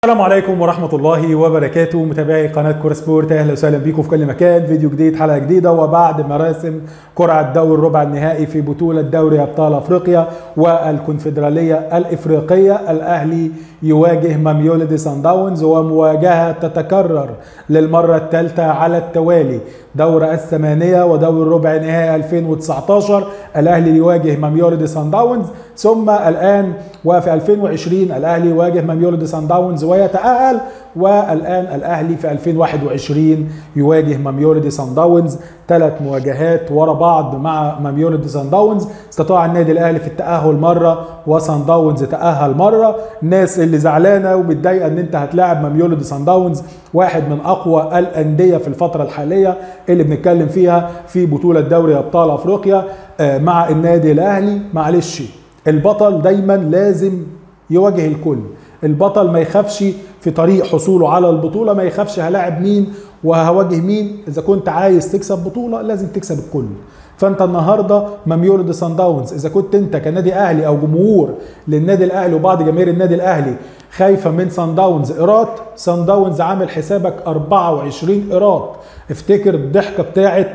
السلام عليكم ورحمة الله وبركاته متابعي قناة كورة سبورت أهلا وسهلا بيكم في كل مكان فيديو جديد حلقة جديدة وبعد مراسم قرعة دوري الربع النهائي في بطولة دوري أبطال أفريقيا والكونفدرالية الإفريقية الأهلي يواجه ماميوليدي سان داونز ومواجهة تتكرر للمرة الثالثة على التوالي دورة الثمانية ودوري الربع نهائي 2019 الأهلي يواجه ماميوليدي سان داونز ثم الآن وفي 2020 الأهلي يواجه ماميوليدي سان داونز ويتأهل والآن الأهلي في 2021 يواجه ماميوليدي سان داونز ثلاث مواجهات ورا بعض مع ماميوليدي سان داونز استطاع النادي الأهلي في التأهل مرة وسان داونز تأهل مرة الناس اللي زعلانة ومتضايقة ان انت هتلاعب ماميوليدي سان داونز واحد من أقوى الأندية في الفترة الحالية اللي بنتكلم فيها في بطولة دوري أبطال أفريقيا مع النادي الأهلي معلش البطل دايما لازم يواجه الكل البطل ما يخافش في طريق حصوله على البطوله ما يخافش هلاعب مين وهواجه مين اذا كنت عايز تكسب بطوله لازم تكسب الكل فانت النهارده ماميوليدي سان داونز اذا كنت انت كنادي اهلي او جمهور للنادي الاهلي وبعض جماهير النادي الاهلي خايفه من سان داونز ايراد سان داونز عامل حسابك 24 ايراد افتكر الضحكه بتاعت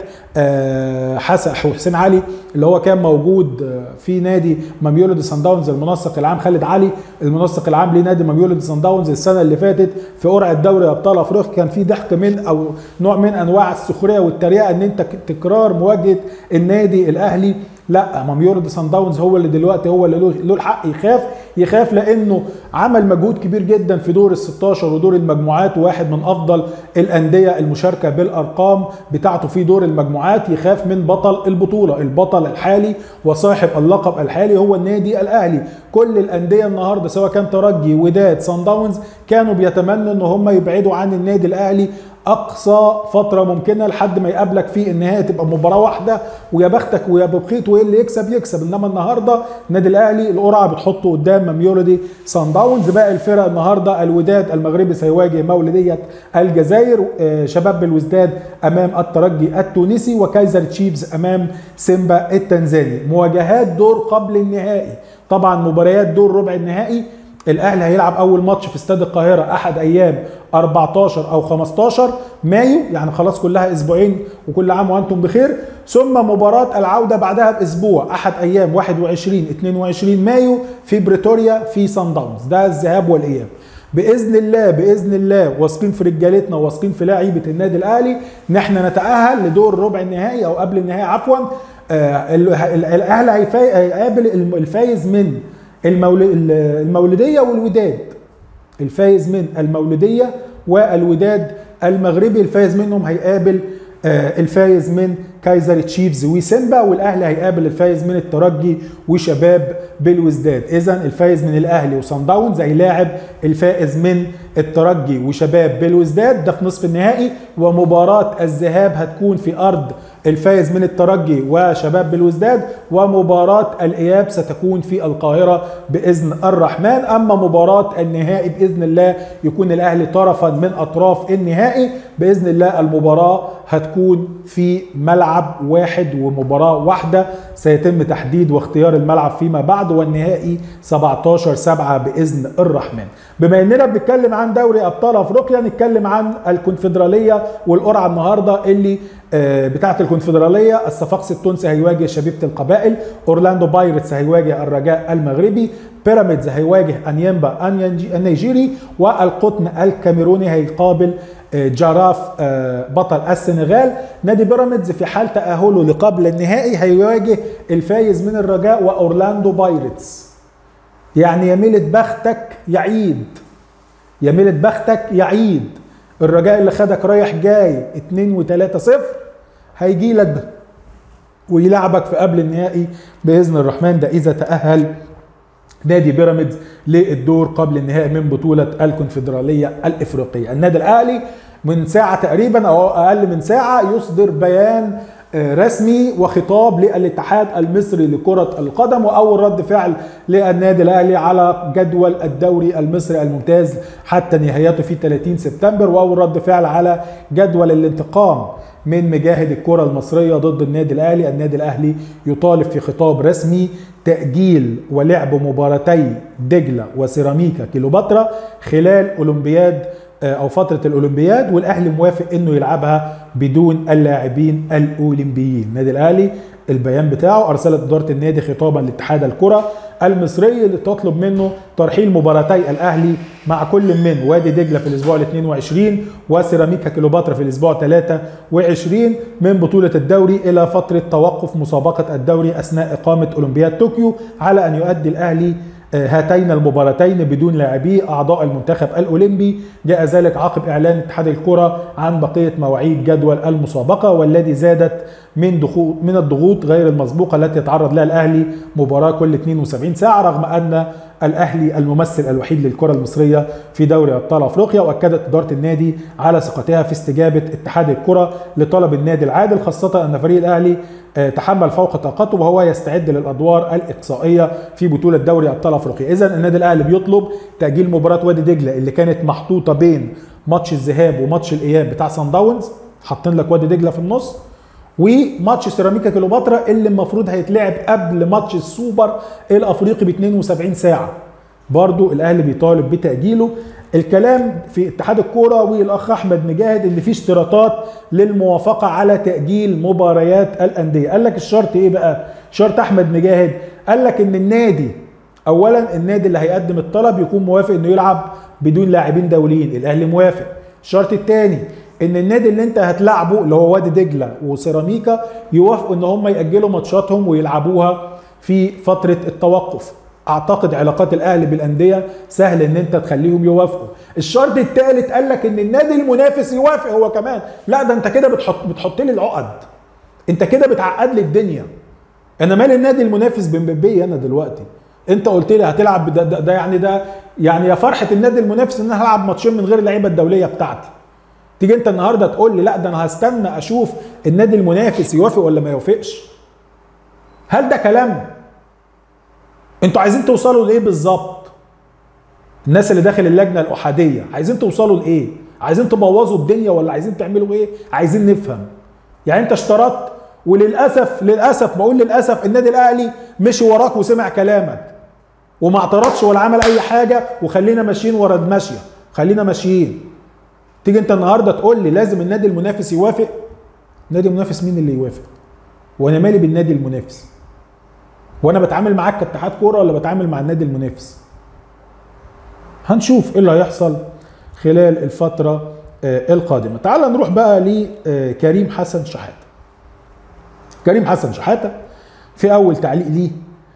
حسن وحسين علي اللي هو كان موجود في نادي ماميوليدي سان داونز المنسق العام خالد علي المنسق العام لنادي ماميوليدي سان داونز السنه اللي فاتت في قرعه دوري ابطال افريقيا كان في ضحك من او نوع من انواع السخريه والتريقه ان انت تكرار مواجهه النادي الاهلي لا ماميوليدي سان داونز هو اللي دلوقتي هو اللي له الحق يخاف يخاف لانه عمل مجهود كبير جدا في دور ال 16 ودور المجموعات وواحد من افضل الانديه المشاركه بالارقام بتاعته في دور المجموعات يخاف من بطل البطوله البطل الحالي وصاحب اللقب الحالي هو النادي الاهلي كل الانديه النهارده سواء كان ترجي وداد سان داونز كانوا بيتمنوا ان هم يبعدوا عن النادي الاهلي اقصى فتره ممكنه لحد ما يقابلك في النهايه تبقى مباراه واحده ويا بختك ويا ببخيت وايه اللي يكسب يكسب انما النهارده النادي الاهلي القرعه بتحطه قدام ماميوليدي سان داونز باقي الفرق النهارده الوداد المغربي سيواجه مولوديه الجزائر شباب الوزداد امام الترجي التونسي وكايزر تشيفز امام سيمبا التنزاني مواجهات دور قبل النهائي طبعا مباريات دور ربع النهائي الاهلي هيلعب اول ماتش في استاد القاهره احد ايام 14 او 15 مايو يعني خلاص كلها اسبوعين وكل عام وانتم بخير ثم مباراه العوده بعدها باسبوع احد ايام 21 22 مايو في بريتوريا في سان داونز ده الذهاب والاياب باذن الله باذن الله واثقين في رجالتنا واثقين في لعيبه النادي الاهلي ان احنا نتاهل لدور ربع النهائي او قبل النهائي عفوا آه الاهلي هيقابل الفايز من المولودية والوداد الفايز من المولودية والوداد المغربي الفايز منهم هيقابل الفايز من كايزر تشيفز وسيمبا والاهلي هيقابل الفايز من الترجي وشباب بالوزداد اذا الفايز من الاهلي وصن داونز هيلاعب الفائز من الترجي وشباب بالوزداد ده في نصف النهائي ومباراه الذهاب هتكون في ارض الفائز من الترجي وشباب بالوزداد ومباراة الإياب ستكون في القاهرة بإذن الرحمن أما مباراة النهائي بإذن الله يكون الأهلي طرفا من أطراف النهائي بإذن الله المباراة هتكون في ملعب واحد ومباراة واحدة سيتم تحديد واختيار الملعب فيما بعد والنهائي 17 7 بإذن الرحمن بما اننا بنتكلم عن دوري ابطال افريقيا نتكلم عن الكونفدراليه والقرعه النهارده اللي بتاعه الكونفدراليه الصفاقسي التونسي هيواجه شبيبه القبائل اورلاندو بايرتس هيواجه الرجاء المغربي بيراميدز هيواجه انيمبا النيجيري والقطن الكاميروني هيقابل جاراف بطل السنغال نادي بيراميدز في حال تاهله لقبل النهائي هيواجه الفايز من الرجاء واورلاندو بايرتس يعني يا ميلة بختك يعيد يا ميلة بختك يعيد الرجاء اللي خدك رايح جاي 2 و3 0 هيجي لك ويلعبك في قبل النهائي باذن الرحمن ده اذا تاهل نادي بيراميدز للدور قبل النهائي من بطوله الكونفدراليه الافريقيه النادي الاهلي من ساعه تقريبا او اقل من ساعه يصدر بيان رسمي وخطاب للاتحاد المصري لكرة القدم وأول رد فعل للنادي الأهلي على جدول الدوري المصري الممتاز حتى نهايته في 30 سبتمبر وأول رد فعل على جدول الانتقام من مجاهد الكرة المصرية ضد النادي الأهلي النادي الأهلي يطالب في خطاب رسمي تأجيل ولعب مباراتي دجلة وسيراميكا كيلوباترا خلال أولمبياد أو فترة الأولمبياد والأهلي موافق إنه يلعبها بدون اللاعبين الأولمبيين النادي الأهلي البيان بتاعه أرسلت إدارة النادي خطابا لاتحاد الكرة المصري اللي تطلب منه ترحيل مباراتي الاهلي مع كل من وادي دجله في الاسبوع ال 22 وسيراميكا كيلوباترا في الاسبوع 23 من بطوله الدوري الى فتره توقف مسابقه الدوري اثناء اقامه اولمبياد طوكيو على ان يؤدي الاهلي هاتين المباراتين بدون لاعبي اعضاء المنتخب الاولمبي جاء ذلك عقب اعلان اتحاد الكره عن بقيه مواعيد جدول المسابقه والذي زادت من دخول من الضغوط غير المسبوقه التي يتعرض لها الاهلي مباراه كل 72 ساعه رغم ان الاهلي الممثل الوحيد للكره المصريه في دوري ابطال افريقيا واكدت اداره النادي على ثقتها في استجابه اتحاد الكره لطلب النادي العادل خاصه ان فريق الاهلي تحمل فوق طاقته وهو يستعد للادوار الاقصائيه في بطوله دوري ابطال افريقيا اذا النادي الاهلي بيطلب تاجيل مباراه وادي دجله اللي كانت محطوطه بين ماتش الذهاب وماتش الاياب بتاع سان داونز حاطين لك وادي دجله في النص وماتش سيراميكا كليوباترا اللي المفروض هيتلعب قبل ماتش السوبر الافريقي ب 72 ساعه برضو الاهلي بيطالب بتاجيله الكلام في اتحاد الكوره والاخ احمد مجاهد ان في اشتراطات للموافقه على تاجيل مباريات الانديه قال لك الشرط ايه بقى شرط احمد مجاهد قال لك ان النادي اولا النادي اللي هيقدم الطلب يكون موافق انه يلعب بدون لاعبين دوليين الاهلي موافق الشرط الثاني ان النادي اللي انت هتلعبه اللي هو وادي دجله وسيراميكا يوافقوا ان هم ياجلوا ماتشاتهم ويلعبوها في فتره التوقف اعتقد علاقات الاهلي بالانديه سهل ان انت تخليهم يوافقوا الشرط الثالث قال لك ان النادي المنافس يوافق هو كمان لا ده انت كده بتحط بتحط لي العقد انت كده بتعقد لي الدنيا انا مالي النادي المنافس بمبابي انا دلوقتي انت قلت لي هتلعب ده, ده, ده يعني ده يعني يا فرحه النادي المنافس ان انا هلعب ماتشين من غير اللعيبه الدوليه بتاعتي تيجي انت النهارده تقول لي لا ده انا هستنى اشوف النادي المنافس يوافق ولا ما يوافقش هل ده كلام انتوا عايزين توصلوا لايه بالظبط الناس اللي داخل اللجنه الاحاديه عايزين توصلوا لايه عايزين تبوظوا الدنيا ولا عايزين تعملوا ايه عايزين نفهم يعني انت اشترطت وللاسف للاسف بقول للاسف النادي الاهلي مشي وراك وسمع كلامك وما اعترضش ولا عمل اي حاجه وخلينا ماشيين ورا الماشيه خلينا ماشيين تيجي انت النهارده تقول لي لازم النادي المنافس يوافق النادي المنافس مين اللي يوافق وانا مالي بالنادي المنافس وانا بتعامل معاك كاتحاد كوره ولا بتعامل مع النادي المنافس هنشوف ايه اللي هيحصل خلال الفتره القادمه تعال نروح بقى لكريم حسن شحاته كريم حسن شحاته في اول تعليق ليه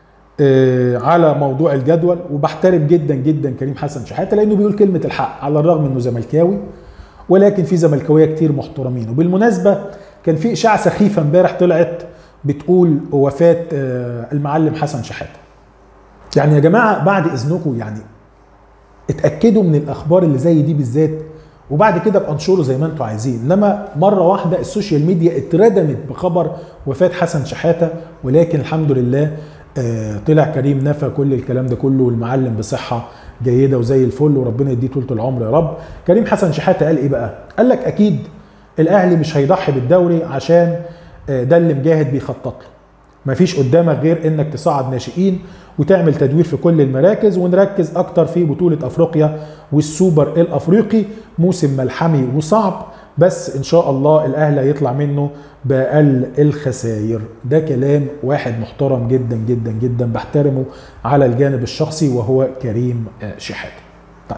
على موضوع الجدول وبحترم جدا جدا كريم حسن شحاته لانه بيقول كلمه الحق على الرغم انه زملكاوي ولكن في زملكاويه كتير محترمين وبالمناسبه كان في اشاعه سخيفه امبارح طلعت بتقول وفاه المعلم حسن شحاته يعني يا جماعه بعد اذنكم يعني اتاكدوا من الاخبار اللي زي دي بالذات وبعد كده ابقى انشره زي ما انتم عايزين انما مره واحده السوشيال ميديا اتردمت بخبر وفاه حسن شحاته ولكن الحمد لله آه طلع كريم نفى كل الكلام ده كله والمعلم بصحه جيده وزي الفل وربنا يديه طول العمر يا رب كريم حسن شحاته قال ايه بقى قال لك اكيد الاهلي مش هيضحي بالدوري عشان آه ده اللي مجاهد بيخطط له مفيش قدامك غير انك تصعد ناشئين وتعمل تدوير في كل المراكز ونركز اكتر في بطوله افريقيا والسوبر الافريقي موسم ملحمي وصعب بس ان شاء الله الاهلي هيطلع منه باقل الخسائر ده كلام واحد محترم جدا جدا جدا بحترمه على الجانب الشخصي وهو كريم شحاته طيب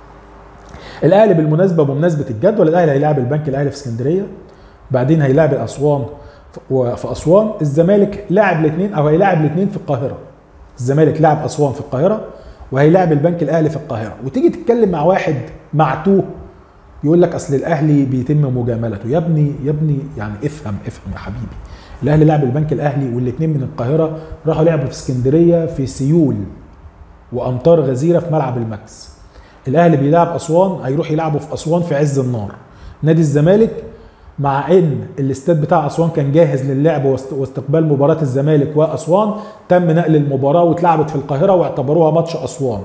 الاهلي بالمناسبه بمناسبه الجدول الاهلي هيلاعب البنك الاهلي في اسكندريه بعدين هيلاعب الاسوان في اسوان الزمالك لاعب الاثنين او هيلاعب الاثنين في القاهره الزمالك لاعب اسوان في القاهره وهيلاعب البنك الاهلي في القاهره وتيجي تتكلم مع واحد معتوه يقول لك اصل الاهلي بيتم مجاملته يا ابني يا ابني يعني افهم افهم يا حبيبي الاهلي لعب البنك الاهلي والاثنين من القاهره راحوا لعبوا في اسكندريه في سيول وامطار غزيره في ملعب الماكس الاهلي بيلعب اسوان هيروح يلعبوا في اسوان في عز النار نادي الزمالك مع ان الاستاد بتاع اسوان كان جاهز للعب واستقبال مباراه الزمالك واسوان تم نقل المباراه واتلعبت في القاهره واعتبروها ماتش اسوان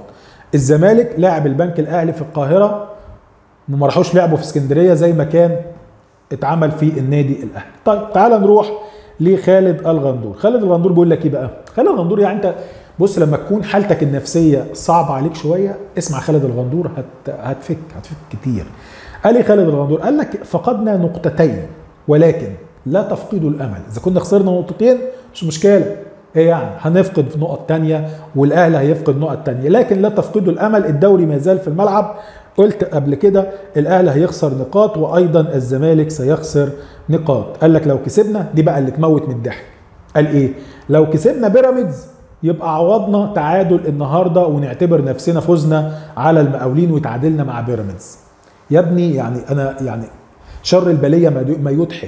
الزمالك لاعب البنك الاهلي في القاهره وما راحوش لعبوا في اسكندريه زي ما كان اتعمل في النادي الاهلي طيب تعال نروح لخالد الغندور خالد الغندور بيقول لك ايه بقى خالد الغندور يعني انت بص لما تكون حالتك النفسيه صعبه عليك شويه اسمع خالد الغندور هت هتفك هتفك كتير قال ايه خالد الغندور قال لك فقدنا نقطتين ولكن لا تفقدوا الامل اذا كنا خسرنا نقطتين مش مشكله ايه يعني هنفقد نقط تانية والاهلي هيفقد نقط تانية لكن لا تفقدوا الامل الدوري ما زال في الملعب قلت قبل كده الاهلي هيخسر نقاط وايضا الزمالك سيخسر نقاط قال لك لو كسبنا دي بقى اللي تموت من الضحك قال ايه لو كسبنا بيراميدز يبقى عوضنا تعادل النهارده ونعتبر نفسنا فزنا على المقاولين وتعادلنا مع بيراميدز يا ابني يعني انا يعني شر البليه ما يضحك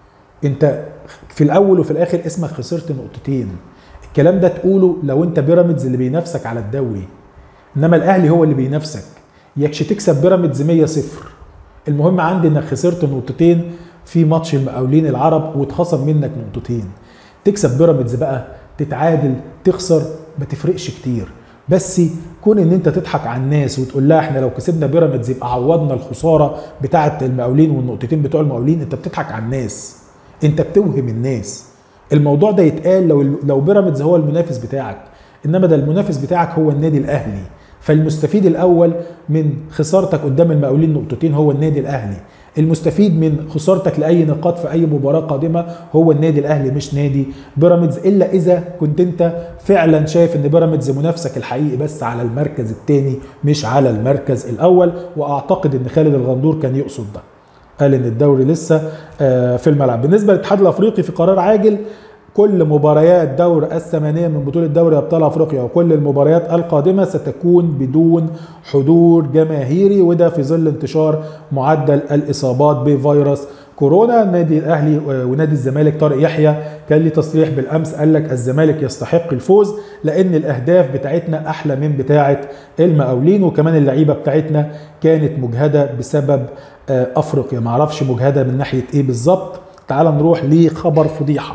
انت في الاول وفي الاخر اسمك خسرت نقطتين الكلام ده تقوله لو انت بيراميدز اللي بينافسك على الدوري انما الاهلي هو اللي بينافسك يكش تكسب بيراميدز 100 0 المهم عندي انك خسرت نقطتين في ماتش المقاولين العرب واتخصم منك نقطتين تكسب بيراميدز بقى تتعادل تخسر ما تفرقش كتير بس كون ان انت تضحك على الناس وتقول لها احنا لو كسبنا بيراميدز يبقى عوضنا الخساره بتاعه المقاولين والنقطتين بتوع المقاولين انت بتضحك على الناس انت بتوهم الناس الموضوع ده يتقال لو لو بيراميدز هو المنافس بتاعك انما ده المنافس بتاعك هو النادي الاهلي فالمستفيد الاول من خسارتك قدام المقاولين نقطتين هو النادي الاهلي المستفيد من خسارتك لاي نقاط في اي مباراه قادمه هو النادي الاهلي مش نادي بيراميدز الا اذا كنت انت فعلا شايف ان بيراميدز منافسك الحقيقي بس على المركز الثاني مش على المركز الاول واعتقد ان خالد الغندور كان يقصد ده قال ان الدوري لسه في الملعب بالنسبه للاتحاد الافريقي في قرار عاجل كل مباريات دور الثمانية من بطولة دوري أبطال أفريقيا وكل المباريات القادمة ستكون بدون حضور جماهيري وده في ظل انتشار معدل الإصابات بفيروس كورونا النادي الأهلي ونادي الزمالك طارق يحيى كان لي تصريح بالأمس قال لك الزمالك يستحق الفوز لأن الأهداف بتاعتنا أحلى من بتاعة المقاولين وكمان اللعيبة بتاعتنا كانت مجهدة بسبب أفريقيا معرفش مجهدة من ناحية إيه بالظبط تعال نروح لخبر فضيحه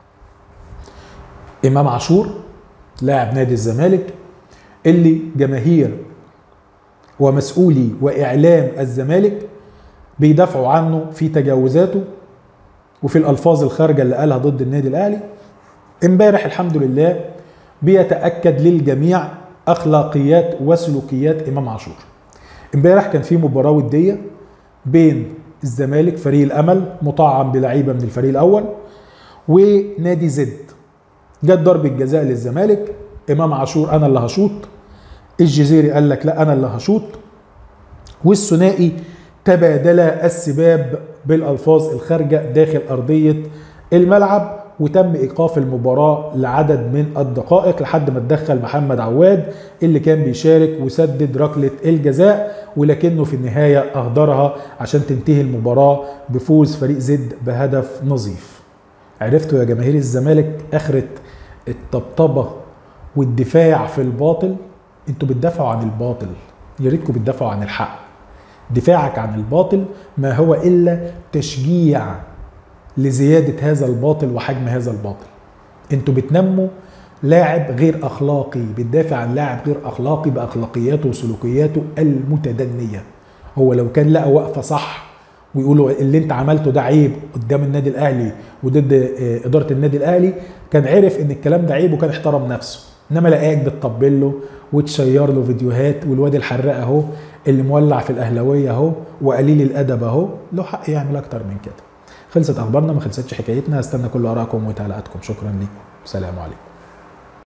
امام عاشور لاعب نادي الزمالك اللي جماهير ومسؤولي واعلام الزمالك بيدافعوا عنه في تجاوزاته وفي الالفاظ الخارجه اللي قالها ضد النادي الاهلي امبارح الحمد لله بيتاكد للجميع اخلاقيات وسلوكيات امام عاشور امبارح كان في مباراه وديه بين الزمالك فريق الامل مطعم بلعيبه من الفريق الاول ونادي زد جت ضربة جزاء للزمالك امام عاشور انا اللي هشوط الجزيري قال لك لا انا اللي هشوط والثنائي تبادلا السباب بالالفاظ الخارجه داخل ارضيه الملعب وتم ايقاف المباراه لعدد من الدقائق لحد ما اتدخل محمد عواد اللي كان بيشارك وسدد ركله الجزاء ولكنه في النهايه اهدرها عشان تنتهي المباراه بفوز فريق زد بهدف نظيف عرفتوا يا جماهير الزمالك اخره الطبطبه والدفاع في الباطل انتوا بتدافعوا عن الباطل يا ريتكم بتدافعوا عن الحق دفاعك عن الباطل ما هو الا تشجيع لزياده هذا الباطل وحجم هذا الباطل انتوا بتنموا لاعب غير اخلاقي بتدافع عن لاعب غير اخلاقي باخلاقياته وسلوكياته المتدنيه هو لو كان لقى وقفه صح ويقولوا اللي انت عملته ده عيب قدام النادي الاهلي وضد اداره النادي الاهلي كان عرف ان الكلام ده عيب وكان احترم نفسه انما لقاك بتطبل له وتشير له فيديوهات والواد الحراق اهو اللي مولع في الاهلاويه اهو وقليل الادب اهو له حق يعمل اكتر من كده خلصت اخبارنا ما خلصتش حكايتنا استنى كل ارائكم وتعليقاتكم شكرا لكم سلام عليكم